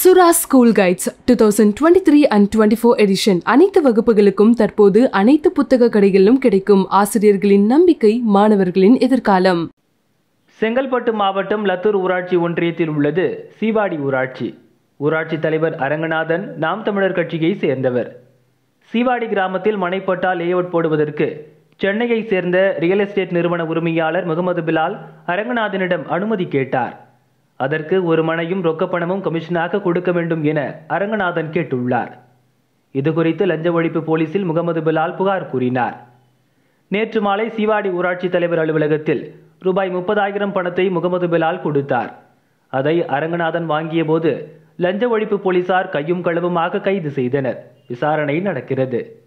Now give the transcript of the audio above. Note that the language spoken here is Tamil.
சுரா school guides two thousand twenty three and twenty four edition அனைத்து வகுப்புகளுக்கும் தற்போது அனைத்து புத்தக கடைகளிலும் கிடைக்கும் ஆசிரியர்களின் நம்பிக்கை மாணவர்களின் எதிர்காலம் செங்கல்பட்டு மாவட்டம் லத்தூர் ஊராட்சி ஒன்றியத்தில் உள்ளது சீவாடி ஊராட்சி ஊராட்சி தலைவர் அரங்கநாதன் நாம் தமிழர் கட்சியை சேர்ந்தவர் சீவாடி கிராமத்தில் மனைப்பட்டா லேஅவுட் போடுவதற்கு சென்னையை சேர்ந்த ரியல் எஸ்டேட் நிறுவன உரிமையாளர் முகமது பிலால் அரங்கநாதனிடம் அனுமதி கேட்டார் அதற்கு ஒரு மனையும் ரொக்கப்பணமும் கமிஷனாக கொடுக்க வேண்டும் என அரங்கநாதன் கேட்டுள்ளார் இது குறித்து லஞ்ச ஒழிப்பு போலீசில் முகமது பிலால் புகார் கூறினார் நேற்று மாலை சீவாடி ஊராட்சி தலைவர் அலுவலகத்தில் ரூபாய் முப்பதாயிரம் பணத்தை முகமது பிலால் கொடுத்தார் அதை அரங்கநாதன் வாங்கிய போது லஞ்ச ஒழிப்பு போலீசார் கையும் களவுமாக கைது செய்தனர் விசாரணை நடக்கிறது